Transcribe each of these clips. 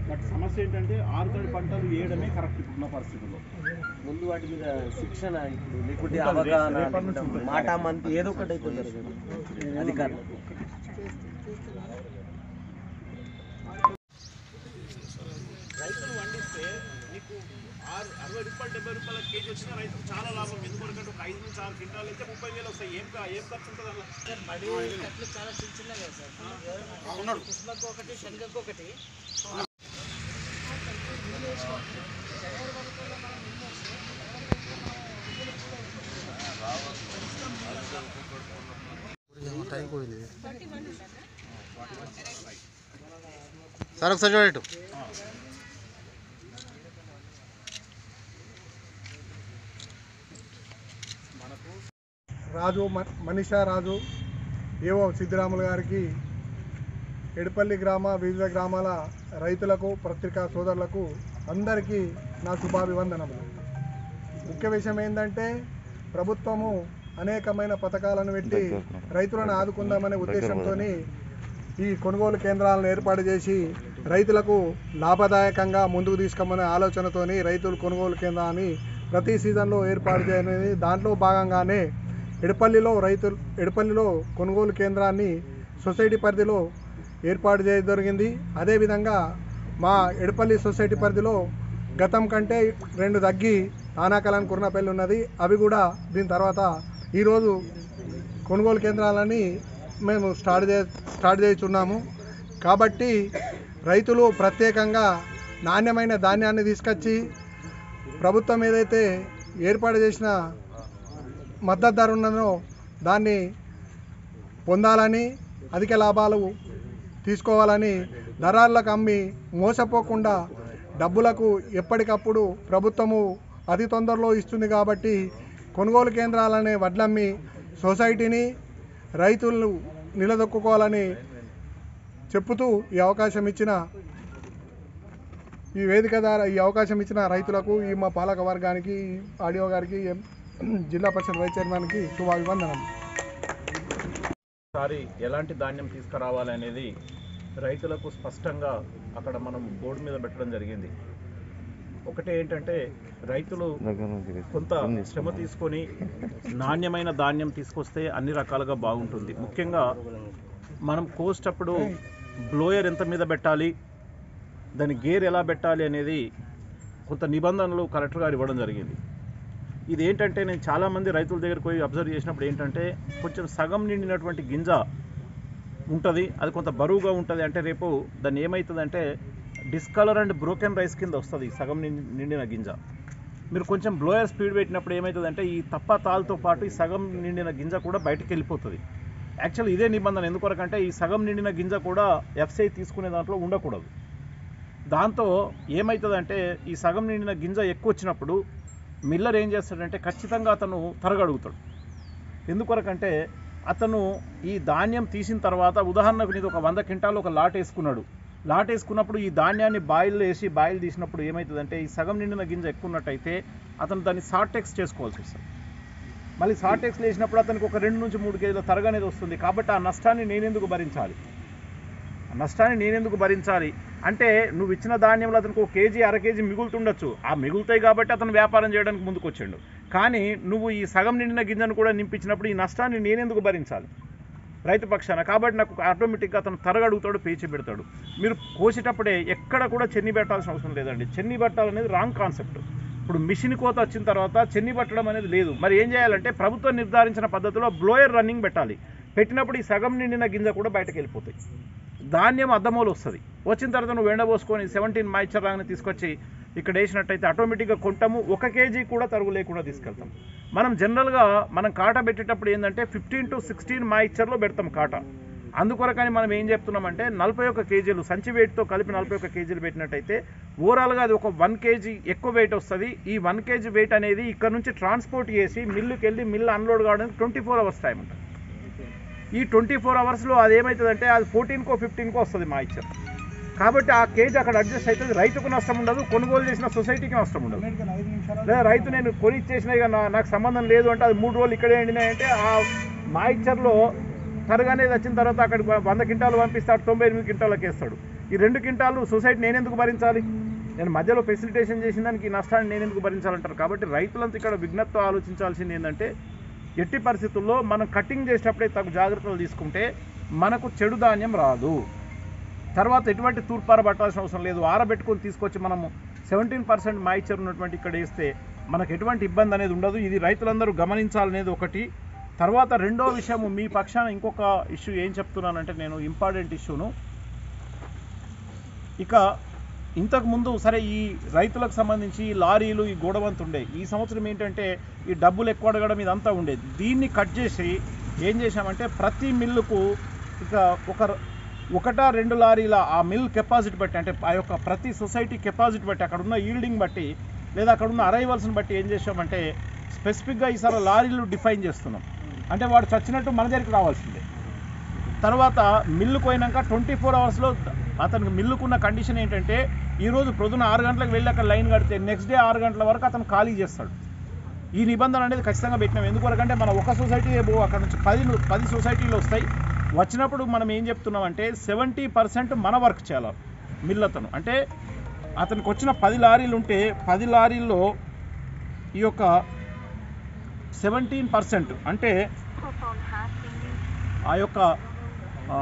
But సమస్య ఏంటంటే ఆరుతడి పంటలు వేయడమే కరెక్ట్ ఇప్పుడున్న పరిస్థితుల్లో ముందు వాటి మీద శిక్షణ ఇప్పుడు లేకుంటే ఉంటుంది. అవగాహన రేపటి నుంచి ఉంటుంది. మాట మంతి ఏదో ఒకటి అయితే జరగదు అధికారులు రైతులు పండిస్తే నీకు ఆరు అరవై రూపాయలు డెబ్బై రూపాయల కేజీ వచ్చిన రైతుకు చాలా లాభం ఎందుకంటే ఒక ఐదు నుంచి ఆరు క్వింటాలు అయితే ముప్పై వేలు వస్తాయి ఏం కా- ఏం ఖర్చు ఉంటుంది అలా కట్లు చాలా చిన్న చిన్నగా సార్ పుష్పకు ఒకటి శనగకు ఒకటి సార్ ఒకసారి చూడటం రాజు మ- మనీషా రాజు ఏవో సిద్ధిరాములు గారికి ఎడపల్లి గ్రామ వివిధ గ్రామాల రైతులకు పత్రికా సోదరులకు అందరికీ నా శుభాభివందనములు ముఖ్య విషయం ఏంటంటే ప్రభుత్వము అనేకమైన పథకాలను పెట్టి రైతులను ఆదుకుందామనే ఉద్దేశంతో ఈ కొనుగోలు కేంద్రాలను ఏర్పాటు చేసి రైతులకు లాభదాయకంగా ముందుకు తీసుకుమనే ఆలోచనతోని రైతులు కొనుగోలు కేంద్రాన్ని ప్రతి సీజన్లో ఏర్పాటు చేయఅనేది దాంట్లో భాగంగానే ఎడపల్లిలో రైతులు ఎడపల్లిలో కొనుగోలు కేంద్రాన్ని సొసైటీ పరిధిలో ఏర్పాటు చేయడం జరిగింది అదేవిధంగా మా ఎడపల్లి సొసైటీ పరిధిలో గతం కంటే రెండు తగ్గి ఆనాకలాన్ కుర్నపల్లి ఉన్నది అవి కూడా దీని తర్వాత ఈరోజు కొనుగోలు కేంద్రాలని మేము స్టార్ట్ చే స్టార్ట్ చేస్తున్నాము కాబట్టి రైతులు ప్రత్యేకంగా నాణ్యమైన ధాన్యాన్ని తీసుకొచ్చి ప్రభుత్వం ఏదైతే ఏర్పాటు చేసిన మద్దతు ధర ఉన్నదో దాన్ని పొందాలని అధిక లాభాలు తీసుకోవాలని దళారులకు అమ్మి మోసపోకుండా డబ్బులకు ఎప్పటికప్పుడు ప్రభుత్వము అతి తొందరలో ఇస్తుంది కాబట్టి కొనుగోలు కేంద్రాలనే వడ్లమ్మి సొసైటీని రైతులు నిలదొక్కుకోవాలని చెప్పుతూ ఈ అవకాశం ఇచ్చిన ఈ వేదిక ద్వారా ఈ అవకాశం ఇచ్చిన రైతులకు ఈ మా పాలక వర్గానికి ఈ ఆడియో గారికి ఎం- జిల్లా పరిషత్ వైస్ చైర్మన్కి శుభాభివందనం ఒకసారి ఎలాంటి ధాన్యం తీసుకురావాలి అనేది రైతులకు స్పష్టంగా అక్కడ మనం బోర్డు మీద పెట్టడం జరిగింది ఒకటి ఏంటంటే రైతులు కొంత శ్రమ తీసుకొని నాణ్యమైన ధాన్యం తీసుకొస్తే అన్ని రకాలుగా బాగుంటుంది ముఖ్యంగా మనం కోసేటప్పుడు బ్లోయర్ ఎంత మీద పెట్టాలి దాని గేర్ ఎలా పెట్టాలి అనేది కొంత నిబంధనలు కలెక్టర్ గారు ఇవ్వడం జరిగింది ఇది ఏంటంటే నేను చాలామంది రైతుల దగ్గరికి పోయి అబ్జర్వ్ చేసినప్పుడు ఏంటంటే కొంచెం సగం నిండినటువంటి గింజ ఉంటుంది అది కొంత బరువుగా ఉంటుంది అంటే రేపు దాన్ని ఏమవుతుందంటే డిస్కలర్ అండ్ బ్రోకెన్ రైస్ కింద వస్తుంది ఈ సగం నిండి- నిండిన గింజ మీరు కొంచెం బ్లోయర్ స్పీడ్ పెట్టినప్పుడు ఏమవుతుందంటే ఈ తప్ప తాళ్ళతో పాటు ఈ సగం నిండిన గింజ కూడా బయటకు వెళ్ళిపోతుంది యాక్చువల్ ఇదే నిబంధన ఎందుకొరకంటే ఈ సగం నిండిన గింజ కూడా ఎఫ్సఐ తీసుకునే దాంట్లో ఉండకూడదు దాంతో ఏమవుతుందంటే ఈ సగం నిండిన గింజ ఎక్కువ వచ్చినప్పుడు మిల్లర్ ఏం చేస్తాడంటే ఖచ్చితంగా అతను తరగడుగుతాడు ఎందుకొరకంటే అతను ఈ ధాన్యం తీసిన తర్వాత ఉదాహరణకు నీది ఒక వంద క్వింటాలు ఒక లాట్ వేసుకున్నాడు లాట్ వేసుకున్నప్పుడు ఈ ధాన్యాన్ని బాయిల్ వేసి బాయిల్ తీసినప్పుడు ఏమవుతుందంటే ఈ సగం నిండిన గింజ ఎక్కువ ఉన్నట్టయితే అతను దాన్ని సార్టెక్స్ చేసుకోవాల్సి వస్తుంది మళ్ళీ సార్టెక్స్ వేసినప్పుడు అతనికి ఒక రెండు నుంచి మూడు కేజీల తరగ అనేది వస్తుంది కాబట్టి ఆ నష్టాన్ని నేనెందుకు భరించాలి ఆ నష్టాన్ని నేనెందుకు భరించాలి అంటే నువ్వు ఇచ్చిన ధాన్యంలో అతనికి ఒక కేజీ అర కేజీ మిగులుతుండొచ్చు ఆ మిగులుతాయి కాబట్టి అతను వ్యాపారం చేయడానికి ముందుకు వచ్చాడు కానీ నువ్వు ఈ సగం నిండిన గింజను కూడా నింపించినప్పుడు ఈ నష్టాన్ని నేనెందుకు భరించాలి రైతు పక్షాన కాబట్టి నాకు ఆటోమేటిక్గా అతను తరగడుగుతాడు పేచి పెడతాడు మీరు కోసేటప్పుడే ఎక్కడ కూడా చెన్ని పెట్టాల్సిన అవసరం లేదండి చెన్ని పెట్టాలనేది రాంగ్ కాన్సెప్ట్ ఇప్పుడు మిషన్ కోత వచ్చిన తర్వాత చెన్ని పట్టడం అనేది లేదు మరి ఏం చేయాలంటే ప్రభుత్వం నిర్ధారించిన పద్ధతిలో బ్లోయర్ రన్నింగ్ పెట్టాలి పెట్టినప్పుడు ఈ సగం నిండిన గింజ కూడా బయటకు వెళ్ళిపోతాయి ధాన్యం అద్దమూలు వస్తుంది వచ్చిన తర్వాత నువ్వు ఎండబోసుకొని సెవెంటీన్ మాయిచర్ రాగానే తీసుకొచ్చి ఇక్కడ వేసినట్టయితే ఆటోమేటిక్గా కొంటాము ఒక కేజీ కూడా తరుగు లేకుండా తీసుకెళ్తాం మనం జనరల్గా మనం కాటా పెట్టేటప్పుడు ఏంటంటే ఫిఫ్టీన్ టు సిక్స్టీన్ మాయిచర్లో పెడతాం కాటా అందుకొరకని మనం ఏం చెప్తున్నామంటే నలభై ఒక్క కేజీలు సంచి వెయిట్తో కలిపి నలభై ఒక్క కేజీలు పెట్టినట్టయితే ఓవరాల్గా అది ఒక వన్ కేజీ ఎక్కువ వెయిట్ వస్తుంది ఈ వన్ కేజీ వెయిట్ అనేది ఇక్కడ నుంచి ట్రాన్స్పోర్ట్ చేసి మిల్లుకి వెళ్ళి మిల్లు అన్లోడ్ కావడానికి ట్వంటీ ఫోర్ అవర్స్ టైం ఉంటుంది ఈ ట్వంటీ ఫోర్ అవర్స్లో అది ఏమవుతుందంటే అది ఫోర్టీన్కో ఫిఫ్టీన్కో వస్తుంది మా ఇచ్చర్ కాబట్టి ఆ కేజీ అక్కడ అడ్జస్ట్ అవుతుంది రైతుకు నష్టం ఉండదు కొనుగోలు చేసిన సొసైటీకి నష్టం ఉండదు లేదా రైతు నేను కొని ఇచ్చేసిన ఇక నా- నాకు సంబంధం లేదు అంటే అది మూడు రోజులు ఇక్కడే ఎండినాయంటే ఆ మా ఇచ్చర్లో తరగనేది వచ్చిన తర్వాత అక్కడికి వంద క్వింటాలు పంపిస్తాడు తొంభై ఎనిమిది క్వింటాలకు వేస్తాడు ఈ రెండు క్వింటాలు సొసైటీ నేను ఎందుకు భరించాలి నేను మధ్యలో ఫెసిలిటేషన్ చేసిన దానికి ఈ నష్టాన్ని నేను ఎందుకు భరించాలంటారు కాబట్టి రైతులంతా ఇక్కడ విజ్ఞప్తితో ఆలోచించాల్సింది ఏంటంటే ఎట్టి పరిస్థితుల్లో మనం కటింగ్ చేసేటప్పుడే తగు జాగ్రత్తలు తీసుకుంటే మనకు చెడు ధాన్యం రాదు తర్వాత ఎటువంటి తూర్పార పట్టాల్సిన అవసరం లేదు ఆరబెట్టుకొని తీసుకొచ్చి మనము సెవెంటీన్ పర్సెంట్ మాయిచర్ ఉన్నటువంటి ఇక్కడ వేస్తే మనకు ఎటువంటి ఇబ్బంది అనేది ఉండదు ఇది రైతులందరూ గమనించాలనేది ఒకటి తర్వాత రెండో విషయం మీ పక్షాన ఇంకొక ఇష్యూ ఏం చెప్తున్నానంటే నేను ఇంపార్టెంట్ ఇష్యూను ఇక ఇంతకు ముందు సరే ఈ రైతులకు సంబంధించి ఈ లారీలు ఈ గోడవంతు ఉండే ఈ సంవత్సరం ఏంటంటే ఈ డబ్బులు ఎక్కువ అడగడం ఇదంతా ఉండేది దీన్ని కట్ చేసి ఏం చేశామంటే ప్రతి మిల్లుకు ఇక ఒక ఒకటా రెండు లారీల ఆ మిల్ కెపాసిటీ బట్టి అంటే ఆ యొక్క ప్రతి సొసైటీ కెపాసిటీ బట్టి అక్కడ ఉన్న ఈల్డింగ్ బట్టి లేదా అక్కడ ఉన్న అరైవల్స్ని బట్టి ఏం చేసామంటే స్పెసిఫిక్గా ఈసారి లారీలు డిఫైన్ చేస్తున్నాం అంటే వాడు చచ్చినట్టు మన దగ్గరికి రావాల్సిందే తర్వాత మిల్లుకు పోయినాక ట్వంటీ ఫోర్ అవర్స్లో అతనికి మిల్లుకున్న కండిషన్ ఏంటంటే ఈరోజు ప్రొద్దున ఆరు గంటలకు వెళ్ళి అక్కడ లైన్ కడితే నెక్స్ట్ డే ఆరు గంటల వరకు అతను ఖాళీ చేస్తాడు ఈ నిబంధన అనేది ఖచ్చితంగా పెట్టినాం ఎందుకొరకంటే మన ఒక సొసైటీ పో అక్కడ నుంచి పది ను- పది సొసైటీలు వస్తాయి వచ్చినప్పుడు మనం ఏం చెప్తున్నాం అంటే సెవెంటీ పర్సెంట్ మన వర్క్ చేయాలి మిల్ అతను అంటే అతనికి వచ్చిన పది లారీలు ఉంటే పది లారీల్లో ఈ యొక్క సెవెంటీన్ పర్సెంట్ అంటే ఆ యొక్క ఆ,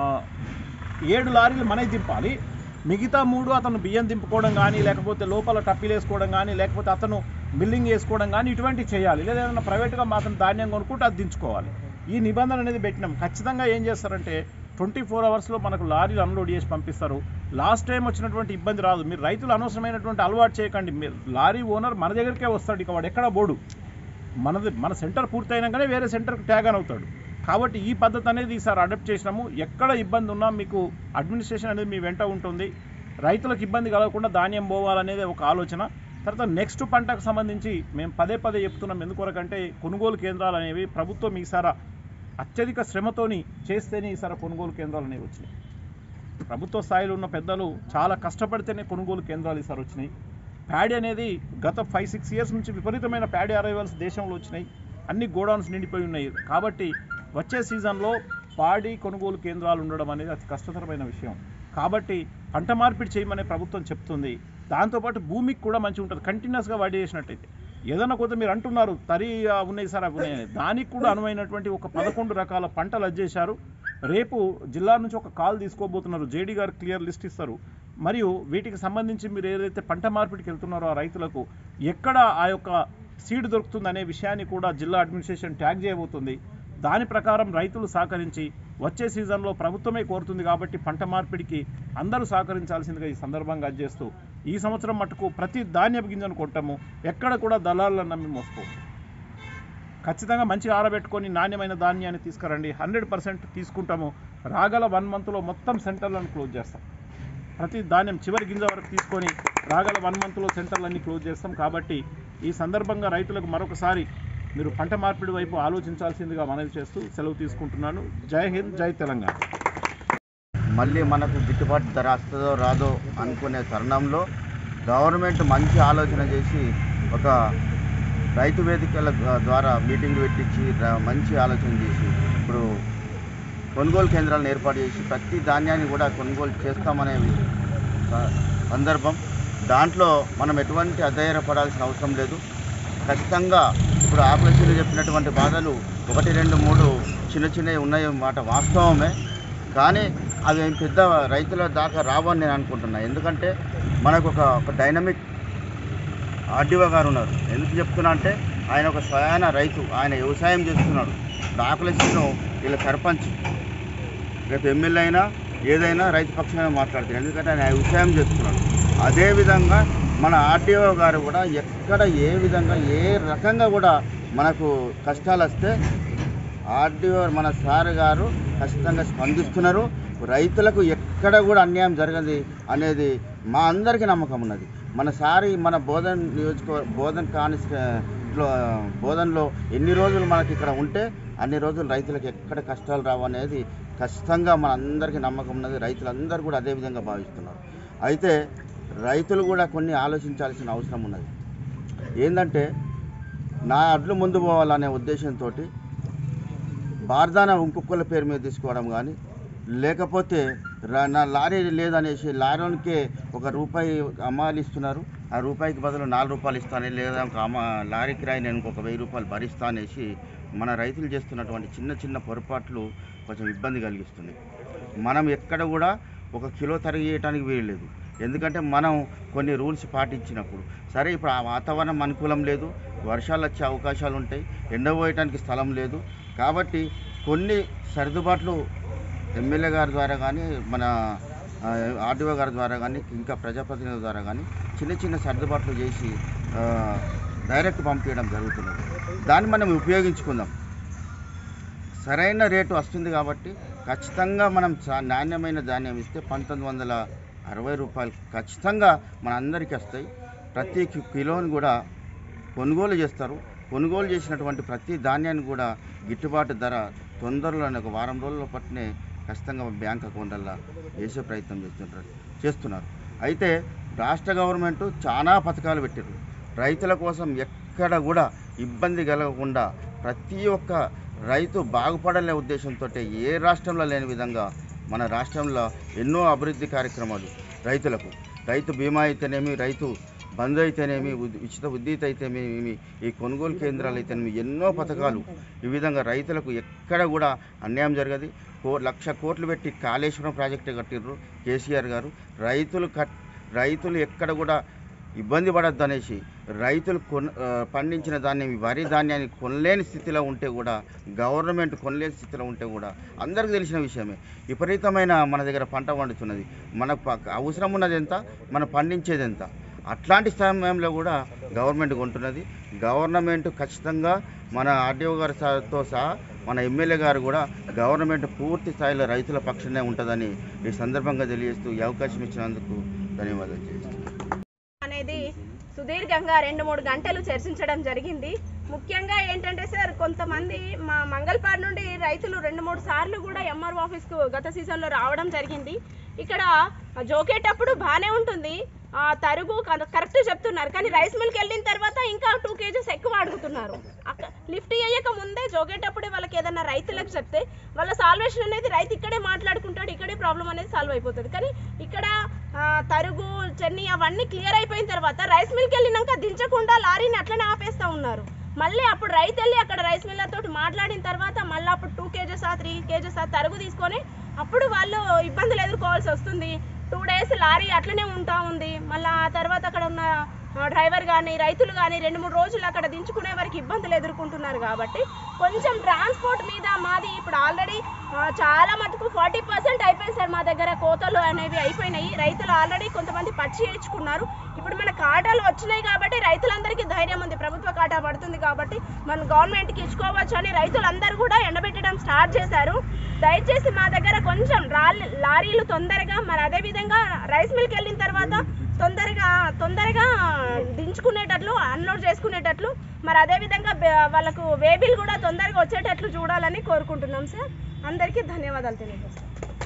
ఏడు లారీలు మనకి దింపాలి మిగతా మూడు అతను బియ్యం దింపుకోవడం కానీ లేకపోతే లోపల టప్పీలు వేసుకోవడం కానీ లేకపోతే అతను బిల్లింగ్ వేసుకోవడం కానీ ఇటువంటివి చేయాలి లేదా ఏదైనా ప్రైవేట్గా అతను ధాన్యం కొనుక్కుంటే అది దించుకోవాలి ఈ నిబంధన అనేది పెట్టినాం ఖచ్చితంగా ఏం చేస్తారంటే ట్వంటీ ఫోర్ అవర్స్లో మనకు లారీలు అన్లోడ్ చేసి పంపిస్తారు లాస్ట్ టైం వచ్చినటువంటి ఇబ్బంది రాదు మీరు రైతులు అనవసరమైనటువంటి అలవాటు చేయకండి మీరు లారీ ఓనర్ మన దగ్గరికే వస్తాడు ఇక వాడు ఎక్కడ బోడు మనది మన సెంటర్ పూర్తయినాకనే వేరే సెంటర్కి ట్యాగ్ అని అవుతాడు కాబట్టి ఈ పద్ధతి అనేది ఈసారి అడాప్ట్ చేసినాము ఎక్కడ ఇబ్బంది ఉన్నా మీకు అడ్మినిస్ట్రేషన్ అనేది మీ వెంట ఉంటుంది రైతులకు ఇబ్బంది కలగకుండా ధాన్యం పోవాలనేది ఒక ఆలోచన తర్వాత నెక్స్ట్ పంటకు సంబంధించి మేము పదే పదే చెప్తున్నాం ఎందుకొరకంటే కొనుగోలు కేంద్రాలు అనేవి ప్రభుత్వం ఈసారి అత్యధిక శ్రమతోని చేస్తేనే ఈసారి కొనుగోలు కేంద్రాలు అనేవి వచ్చినాయి ప్రభుత్వ స్థాయిలో ఉన్న పెద్దలు చాలా కష్టపడితేనే కొనుగోలు కేంద్రాలు ఈసారి వచ్చినాయి ప్యాడీ అనేది గత ఫైవ్ సిక్స్ ఇయర్స్ నుంచి విపరీతమైన ప్యాడీ అరైవల్స్ దేశంలో వచ్చినాయి అన్ని గోడౌన్స్ నిండిపోయి ఉన్నాయి కాబట్టి వచ్చే సీజన్లో పాడి కొనుగోలు కేంద్రాలు ఉండడం అనేది అతి కష్టతరమైన విషయం కాబట్టి పంట మార్పిడి చేయమని ప్రభుత్వం చెప్తుంది దాంతోపాటు భూమికి కూడా మంచిగా ఉంటుంది కంటిన్యూస్గా వాడి చేసినట్టయితే ఏదైనా కొంత మీరు అంటున్నారు తరి ఆ, ఉన్నాయి సార్ అవి ఉన్నాయని దానికి కూడా అనువైనటువంటి ఒక పదకొండు రకాల పంటలు అజ్జేశారు రేపు జిల్లా నుంచి ఒక కాల్ తీసుకోబోతున్నారు జేడీ గారు క్లియర్ లిస్ట్ ఇస్తారు మరియు వీటికి సంబంధించి మీరు ఏదైతే పంట మార్పిడికి వెళ్తున్నారో ఆ రైతులకు ఎక్కడ ఆ యొక్క సీడ్ దొరుకుతుంది అనే విషయాన్ని కూడా జిల్లా అడ్మినిస్ట్రేషన్ ట్యాగ్ చేయబోతుంది దాని ప్రకారం రైతులు సహకరించి వచ్చే సీజన్లో ప్రభుత్వమే కోరుతుంది కాబట్టి పంట మార్పిడికి అందరూ సహకరించాల్సిందిగా ఈ సందర్భంగా చేస్తూ ఈ సంవత్సరం మటుకు ప్రతి ధాన్యపు గింజను కొంటాము ఎక్కడ కూడా దళాలను నమ్మి మోసుకోము ఖచ్చితంగా మంచిగా ఆరబెట్టుకొని నాణ్యమైన ధాన్యాన్ని తీసుకురండి హండ్రెడ్ పర్సెంట్ తీసుకుంటాము రాగల వన్ మంత్లో మొత్తం సెంటర్లను క్లోజ్ చేస్తాం ప్రతి ధాన్యం చివరి గింజ వరకు తీసుకొని రాగల వన్ మంత్లో సెంటర్లన్నీ క్లోజ్ చేస్తాం కాబట్టి ఈ సందర్భంగా రైతులకు మరొకసారి మీరు పంట మార్పిడి వైపు ఆలోచించాల్సిందిగా మనవి చేస్తూ సెలవు తీసుకుంటున్నాను జై హింద్ జై తెలంగాణ మళ్ళీ మనకు గిట్టుబాటు ధర వస్తుందో రాదో అనుకునే తరుణంలో గవర్నమెంట్ మంచి ఆలోచన చేసి ఒక రైతు వేదికల ద్వా- ద్వారా మీటింగ్ పెట్టించి ర- మంచి ఆలోచన చేసి ఇప్పుడు కొనుగోలు కేంద్రాలను ఏర్పాటు చేసి ప్రతి ధాన్యాన్ని కూడా కొనుగోలు చేస్తామనే స- సందర్భం దాంట్లో మనం ఎటువంటి అధైర్యపడాల్సిన అవసరం లేదు ఖచ్చితంగా ఇప్పుడు ఆపరేషన్లు చెప్పినటువంటి బాధలు ఒకటి రెండు మూడు చిన్న చిన్నవి ఉన్నాయి మాట వాస్తవమే కానీ అవి ఏం పెద్ద రైతుల దాకా రావని నేను అనుకుంటున్నా ఎందుకంటే మనకు ఒక ఒక డైనమిక్ ఆర్డీఓ గారు ఉన్నారు ఎందుకు చెప్తున్నా అంటే ఆయన ఒక స్వయాన రైతు ఆయన వ్యవసాయం చేస్తున్నాడు ఆకులసిను వీళ్ళ సర్పంచ్ రేపు ఎమ్మెల్యే అయినా ఏదైనా రైతు పక్షంగా మాట్లాడుతారు ఎందుకంటే ఆయన వ్యవసాయం చేస్తున్నాడు అదేవిధంగా మన ఆర్డీఓ గారు కూడా ఎక్కడ ఏ విధంగా ఏ రకంగా కూడా మనకు కష్టాలు వస్తే ఆర్డీఓ మన సార్ గారు ఖచ్చితంగా స్పందిస్తున్నారు రైతులకు ఎక్కడ కూడా అన్యాయం జరగదు అనేది మా అందరికీ నమ్మకం ఉన్నది మన సారి మన బోధన్ నియోజక బోధన్ కాన్స్టిలో బోధన్లో ఎన్ని రోజులు మనకి ఇక్కడ ఉంటే అన్ని రోజులు రైతులకు ఎక్కడ కష్టాలు రావు అనేది ఖచ్చితంగా మన అందరికీ నమ్మకం ఉన్నది రైతులందరూ కూడా అదే విధంగా భావిస్తున్నారు అయితే రైతులు కూడా కొన్ని ఆలోచించాల్సిన అవసరం ఉన్నది ఏంటంటే నా అడ్లు ముందు పోవాలనే ఉద్దేశంతో బార్దాన ఇంకొకళ్ళ పేరు మీద తీసుకోవడం కానీ లేకపోతే రా- నా లారీ లేదనేసి లారీకే ఒక రూపాయి అమ్మాయిలు ఇస్తున్నారు ఆ రూపాయికి బదులు నాలుగు రూపాయలు ఇస్తాను లేదా ఒక అమ్మ లారీ కిరాయి నేను ఇంకొక వెయ్యి రూపాయలు భరిస్తా అనేసి మన రైతులు చేస్తున్నటువంటి చిన్న చిన్న పొరపాట్లు కొంచెం ఇబ్బంది కలిగిస్తుంది మనం ఎక్కడ కూడా ఒక కిలో తరిగేయటానికి వీల్లేదు ఎందుకంటే మనం కొన్ని రూల్స్ పాటించినప్పుడు సరే ఇప్పుడు ఆ వాతావరణం అనుకూలం లేదు వర్షాలు వచ్చే అవకాశాలు ఉంటాయి ఎండబోయటానికి స్థలం లేదు కాబట్టి కొన్ని సర్దుబాట్లు ఎమ్మెల్యే గారి ద్వారా కానీ మన ఆర్డీఓ గారి ద్వారా కానీ ఇంకా ప్రజాప్రతినిధుల ద్వారా కానీ చిన్న చిన్న సర్దుబాట్లు చేసి ఆ, డైరెక్ట్ పంపించడం జరుగుతున్నది దాన్ని మనం ఉపయోగించుకుందాం సరైన రేటు వస్తుంది కాబట్టి ఖచ్చితంగా మనం చా- నాణ్యమైన ధాన్యం ఇస్తే పంతొమ్మిది వందల అరవై రూపాయలు ఖచ్చితంగా మన అందరికీ వస్తాయి ప్రతి కి- కిలోని కూడా కొనుగోలు చేస్తారు కొనుగోలు చేసినటువంటి ప్రతి ధాన్యాన్ని కూడా గిట్టుబాటు ధర తొందరలోనే ఒక వారం రోజుల పట్టునే ఖచ్చితంగా బ్యాంక్ అకౌంట్లలో వేసే ప్రయత్నం చేస్తుంటారు చేస్తున్నారు అయితే రాష్ట్ర గవర్నమెంట్ చాలా పథకాలు పెట్టారు రైతుల కోసం ఎక్కడ కూడా ఇబ్బంది కలగకుండా ప్రతి ఒక్క రైతు బాగుపడాలనే ఉద్దేశంతో ఏ రాష్ట్రంలో లేని విధంగా మన రాష్ట్రంలో ఎన్నో అభివృద్ధి కార్యక్రమాలు రైతులకు రైతు బీమా అయితేనేమి రైతు బంధు అయితేనేమి ఉద్- ఉచిత ఉద్దీత అయితేనేమి ఈ కొనుగోలు కేంద్రాలు అయితేనేమి ఎన్నో పథకాలు ఈ విధంగా రైతులకు ఎక్కడ కూడా అన్యాయం జరగదు కో లక్ష కోట్లు పెట్టి కాళేశ్వరం ప్రాజెక్టు కట్టిర్రు కేసీఆర్ గారు రైతులు కట్ రైతులు ఎక్కడ కూడా ఇబ్బంది పడద్దు అనేసి రైతులు కొన్ ఆ, పండించిన ధాన్యం ఈ వరి ధాన్యాన్ని కొనలేని స్థితిలో ఉంటే కూడా గవర్నమెంట్ కొనలేని స్థితిలో ఉంటే కూడా అందరికీ తెలిసిన విషయమే విపరీతమైన మన దగ్గర పంట పండుతున్నది మనకు ప- అవసరం ఉన్నది ఎంత మనం పండించేది ఎంత అట్లాంటి సమయంలో కూడా గవర్నమెంట్ కొంటున్నది గవర్నమెంట్ ఖచ్చితంగా మన ఆర్డీఓ గారితో సహా మన ఎమ్మెల్యే గారు కూడా గవర్నమెంట్ పూర్తి స్థాయిలో రైతుల పక్షానే ఉంటుందని ఈ సందర్భంగా తెలియజేస్తూ ఈ అవకాశం ఇచ్చినందుకు ధన్యవాదాలు చేస్తున్నాను అనేది సుదీర్ఘంగా రెండు మూడు గంటలు చర్చించడం జరిగింది ముఖ్యంగా ఏంటంటే సార్ కొంతమంది మా మంగళపాడు నుండి రైతులు రెండు మూడు సార్లు కూడా ఎంఆర్ ఆఫీస్కు గత సీజన్లో రావడం జరిగింది ఇక్కడ జోకేటప్పుడు బాగానే ఉంటుంది ఆ తరుగు కర- కరెక్ట్ చెప్తున్నారు కానీ రైస్ మిల్కి వెళ్ళిన తర్వాత ఇంకా టూ కేజెస్ ఎక్కువ అడుగుతున్నారు అక్క- లిఫ్ట్ చేయక ముందే జోగేటప్పుడే వాళ్ళకి ఏదైనా రైతులకు చెప్తే వాళ్ళ సాల్వేషన్ అనేది రైతు ఇక్కడే మాట్లాడుకుంటాడు ఇక్కడే ప్రాబ్లం అనేది సాల్వ్ అయిపోతుంది కానీ ఇక్కడ ఆ, తరుగు చెన్ని అవన్నీ క్లియర్ అయిపోయిన తర్వాత రైస్ మిల్కి వెళ్ళినాక దించకుండా లారీని అట్లనే ఆపేస్తా ఉన్నారు మళ్ళీ అప్పుడు రైతు వెళ్ళి అక్కడ రైస్ మిల్లర్ తోటి మాట్లాడిన తర్వాత మళ్ళీ అప్పుడు టూ కేజెస్ ఆ త్రీ కేజెస్ ఆ తరుగు తీసుకొని అప్పుడు వాళ్ళు ఇబ్బందులు ఎదుర్కోవాల్సి వస్తుంది టూ డేస్ లారీ అట్లనే ఉంటా ఉంది మళ్ళీ ఆ తర్వాత అక్కడ ఉన్న ఆ, డ్రైవర్ కానీ రైతులు కానీ రెండు మూడు రోజులు అక్కడ దించుకునే వరకు ఇబ్బందులు ఎదుర్కొంటున్నారు కాబట్టి కొంచెం ట్రాన్స్పోర్ట్ మీద మాది ఇప్పుడు ఆల్రెడీ చాలా మటుకు ఫార్టీ పర్సెంట్ అయిపోయింది సార్ మా దగ్గర కోతలు అనేవి అయిపోయినాయి రైతులు ఆల్రెడీ కొంతమంది పచ్చి వేయించుకున్నారు ఇప్పుడు మన కాటాలు వచ్చినాయి కాబట్టి రైతులందరికీ ధైర్యం ఉంది ప్రభుత్వ కాటా పడుతుంది కాబట్టి మనం గవర్నమెంట్కి ఇచ్చుకోవచ్చు అని రైతులందరూ కూడా ఎండబెట్టడం స్టార్ట్ చేశారు దయచేసి మా దగ్గర కొంచెం రాల్- లారీలు తొందరగా మరి అదే విధంగా రైస్ మిల్కి వెళ్ళిన తర్వాత తొందరగా తొందరగా దించుకునేటట్లు అన్లోడ్ చేసుకునేటట్లు మరి అదే విధంగా బె- వాళ్ళకు వేబిల్ కూడా తొందరగా వచ్చేటట్లు చూడాలని కోరుకుంటున్నాం సార్ అందరికీ ధన్యవాదాలు తెలియజేస్తాం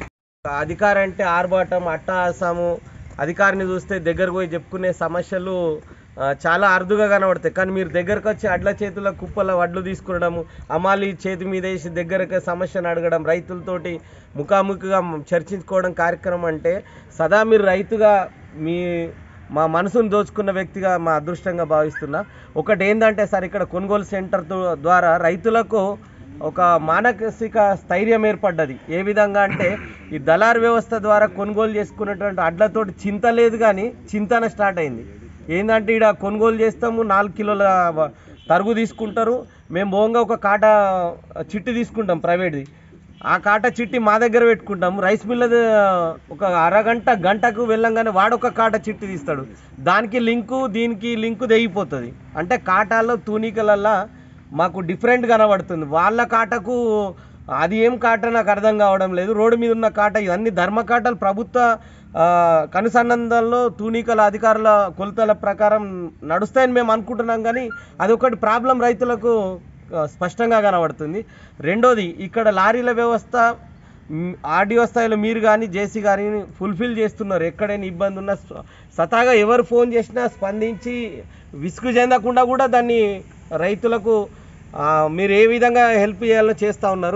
అధికారి అంటే ఆర్భాటం అట్టహాసము అధికారిని చూస్తే దగ్గరకు పోయి చెప్పుకునే సమస్యలు ఆ, చాలా అరుదుగా కనబడతాయి కానీ మీరు దగ్గరకు వచ్చి అడ్ల చేతుల కుప్పల వడ్లు తీసుకునడము అమాలి చేతి మీద వేసి దగ్గరకు సమస్యను అడగడం రైతులతోటి ముఖాముఖిగా చర్చించుకోవడం కార్యక్రమం అంటే సదా మీరు రైతుగా మీ మా మనసును దోచుకున్న వ్యక్తిగా మా అదృష్టంగా భావిస్తున్నా ఒకటి ఏంటంటే సార్ ఇక్కడ కొనుగోలు సెంటర్ తో- ద్వారా రైతులకు ఒక మానసిక స్థైర్యం ఏర్పడ్డది ఏ విధంగా అంటే ఈ దళార్ వ్యవస్థ ద్వారా కొనుగోలు చేసుకున్నటువంటి అడ్లతోటి చింత లేదు కానీ చింతన స్టార్ట్ అయింది ఏంటంటే ఇక్కడ కొనుగోలు చేస్తాము నాలుగు కిలోల వ- తరుగు తీసుకుంటారు మేము బోంగా ఒక కాట చిట్టి తీసుకుంటాం ప్రైవేట్ది ఆ కాట చిట్టి మా దగ్గర పెట్టుకుంటాం రైస్ మిల్లది ఒక అరగంట గంటకు వెళ్ళంగానే వాడొక కాట చిట్టి తీస్తాడు దానికి లింకు దీనికి లింకు తెగిపోతుంది అంటే కాటాల్లో తూనికలల్లా మాకు డిఫరెంట్ కనబడుతుంది వాళ్ళ కాటకు అది ఏం కాట నాకు అర్థం కావడం లేదు రోడ్డు మీద ఉన్న కాట ఇవన్నీ ధర్మ కాటలు ప్రభుత్వ ఆ, కనుసన్నదంలో తూనికల అధికారుల కొలతల ప్రకారం నడుస్తాయని మేము అనుకుంటున్నాం కానీ అదొకటి ప్రాబ్లం రైతులకు ఆ, స్పష్టంగా కనబడుతుంది రెండోది ఇక్కడ లారీల వ్యవస్థ మ్, ఆర్డీఓ స్థాయిలో మీరు కానీ జేసీ గారిని ఫుల్ఫిల్ చేస్తున్నారు ఎక్కడైనా ఇబ్బంది ఉన్నా స్వ- స్వతహాగా ఎవరు ఫోన్ చేసినా స్పందించి విసుగు చెందకుండా కూడా దాన్ని రైతులకు ఆ, మీరు ఏ విధంగా హెల్ప్ చేయాలో చేస్తూ ఉన్నారు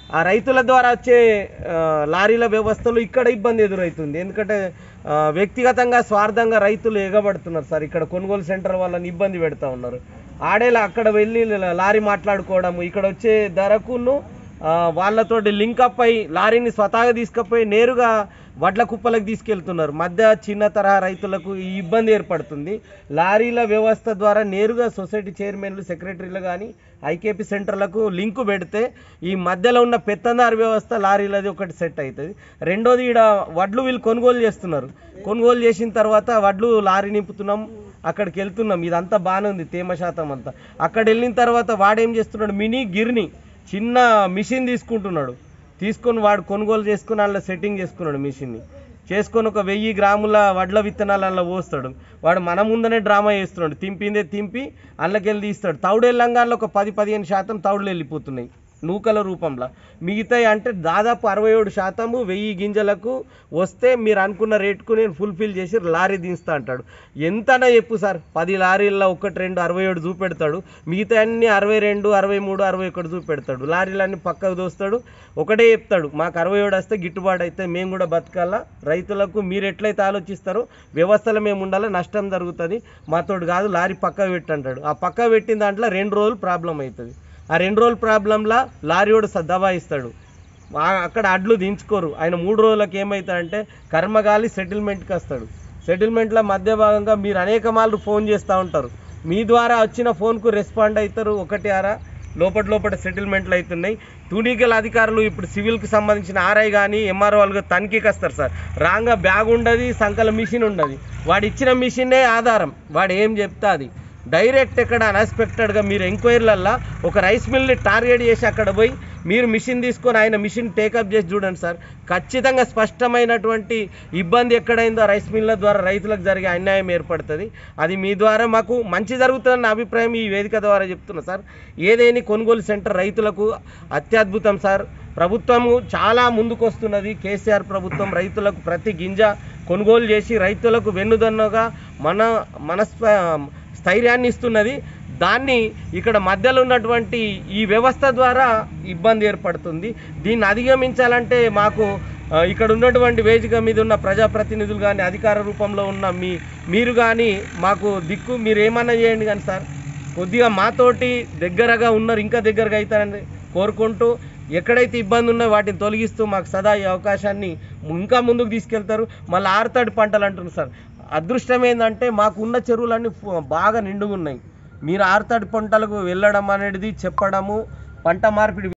ఆ రైతుల ద్వారా వచ్చే ఆ, లారీల వ్యవస్థలో ఇక్కడ ఇబ్బంది ఎదురవుతుంది ఎందుకంటే ఆ, వ్యక్తిగతంగా స్వార్థంగా రైతులు ఎగబడుతున్నారు సార్ ఇక్కడ కొనుగోలు సెంటర్ వాళ్ళని ఇబ్బంది పెడతా ఉన్నారు ఆడేలా అక్కడ వెళ్ళి లారీ మాట్లాడుకోవడము ఇక్కడ వచ్చే ధరకును ఆ, వాళ్ళతోటి లింకప్ అయి లారీని స్వతహాగా తీసుకుపోయి నేరుగా వడ్ల కుప్పలకు తీసుకెళ్తున్నారు మధ్య చిన్న తరహా రైతులకు ఈ ఇబ్బంది ఏర్పడుతుంది లారీల వ్యవస్థ ద్వారా నేరుగా సొసైటీ చైర్మన్లు సెక్రటరీలు కానీ ఐకేపీ సెంటర్లకు లింకు పెడితే ఈ మధ్యలో ఉన్న పెత్తందారు వ్యవస్థ లారీలది ఒకటి సెట్ అవుతుంది రెండోది ఈడ వడ్లు వీళ్ళు కొనుగోలు చేస్తున్నారు కొనుగోలు చేసిన తర్వాత వడ్లు లారీ నింపుతున్నాం అక్కడికి వెళ్తున్నాం ఇదంతా బాగానే ఉంది తేమ శాతం అంతా అక్కడ వెళ్ళిన తర్వాత వాడేం చేస్తున్నాడు మినీ గిర్ని చిన్న మిషన్ తీసుకుంటున్నాడు తీసుకొని వాడు కొనుగోలు చేసుకుని అందులో సెట్టింగ్ చేసుకున్నాడు మిషన్ని చేసుకొని ఒక వెయ్యి గ్రాముల వడ్ల విత్తనాలు అందులో పోస్తాడు వాడు మన ముందనే డ్రామా చేస్తున్నాడు తింపిందే తింపి అందులోకెళ్ళి తీస్తాడు తౌడు వెళ్ళంగానే ఒక పది పదిహేను శాతం తౌడులు వెళ్ళిపోతున్నాయి నూకల రూపంలో మిగతాయి అంటే దాదాపు అరవై ఏడు శాతము వెయ్యి గింజలకు వస్తే మీరు అనుకున్న రేటుకు నేను ఫుల్ఫిల్ చేసి లారీ దించుతా అంటాడు ఎంతనా చెప్పు సార్ పది లారీల్లో ఒకటి రెండు అరవై ఏడు చూపెడతాడు మిగతా అన్ని అరవై రెండు అరవై మూడు అరవై ఒకటి చూపెడతాడు లారీలన్నీ పక్కకు దోస్తాడు ఒకటే చెప్తాడు మాకు అరవై ఏడు వస్తే గిట్టుబాటు అయితే మేము కూడా బతకాలా రైతులకు మీరు ఎట్లయితే ఆలోచిస్తారో వ్యవస్థలో మేము ఉండాలి నష్టం జరుగుతుంది మాతోడు కాదు లారీ పక్కకు పెట్టంటాడు ఆ పక్క పెట్టిన దాంట్లో రెండు రోజులు ప్రాబ్లం అవుతుంది ఆ రెండు రోజుల ప్రాబ్లంలా లారీ వాడు స- దబాయిస్తాడు ఆ- అక్కడ అడ్లు దించుకోరు ఆయన మూడు రోజులకు ఏమవుతాడంటే కర్మగాలి సెటిల్మెంట్కి వస్తాడు సెటిల్మెంట్లో మధ్య భాగంగా మీరు అనేక మార్లు ఫోన్ చేస్తూ ఉంటారు మీ ద్వారా వచ్చిన ఫోన్కు రెస్పాండ్ అవుతారు ఒకటి ఆరా లోపల లోపల సెటిల్మెంట్లు అవుతున్నాయి తుణికల అధికారులు ఇప్పుడు సివిల్కి సంబంధించిన ఆర్ఐ కానీ ఎంఆర్ఓ వాళ్ళు తనిఖీకి వస్తారు సార్ రాంగా బ్యాగ్ ఉండదు సంకల మిషన్ ఉండదు వాడు ఇచ్చిన మిషనే ఆధారం వాడు ఏం చెప్తా అది డైరెక్ట్ ఎక్కడ అన్ఎక్స్పెక్టెడ్గా మీరు ఎంక్వైరీలల్లో ఒక రైస్ మిల్ని టార్గెట్ చేసి అక్కడ పోయి మీరు మిషన్ తీసుకొని ఆయన మిషన్ టేకప్ చేసి చూడండి సార్ ఖచ్చితంగా స్పష్టమైనటువంటి ఇబ్బంది ఎక్కడైందో ఆ రైస్ మిల్ల ద్వారా రైతులకు జరిగే అన్యాయం ఏర్పడుతుంది అది మీ ద్వారా మాకు మంచి జరుగుతుందన్న అభిప్రాయం ఈ వేదిక ద్వారా చెప్తున్నా సార్ ఏదేని కొనుగోలు సెంటర్ రైతులకు అత్యద్భుతం సార్ ప్రభుత్వము చాలా ముందుకు వస్తున్నది కేసీఆర్ ప్రభుత్వం రైతులకు ప్రతి గింజ కొనుగోలు చేసి రైతులకు వెన్నుదన్నుగా మన మనస్ప స్థైర్యాన్ని ఇస్తున్నది దాన్ని ఇక్కడ మధ్యలో ఉన్నటువంటి ఈ వ్యవస్థ ద్వారా ఇబ్బంది ఏర్పడుతుంది దీన్ని అధిగమించాలంటే మాకు ఆ, ఇక్కడ ఉన్నటువంటి వేదిక మీద ఉన్న ప్రజాప్రతినిధులు కానీ అధికార రూపంలో ఉన్న మీ మీరు కానీ మాకు దిక్కు మీరు ఏమన్నా చేయండి కానీ సార్ కొద్దిగా మాతోటి దగ్గరగా ఉన్నారు ఇంకా దగ్గరగా అవుతారని కోరుకుంటూ ఎక్కడైతే ఇబ్బంది ఉన్నాయో వాటిని తొలగిస్తూ మాకు సదా ఈ అవకాశాన్ని ఇంకా ముందుకు తీసుకెళ్తారు మళ్ళీ ఆరుతడి పంటలు అంటున్నారు సార్ అదృష్టం ఏంటంటే మాకు ఉన్న చెరువులన్నీ ఫు- బాగా నిండుగా ఉన్నాయి మీరు ఆరుతడి పంటలకు వెళ్ళడం అనేది చెప్పడము పంట మార్పిడి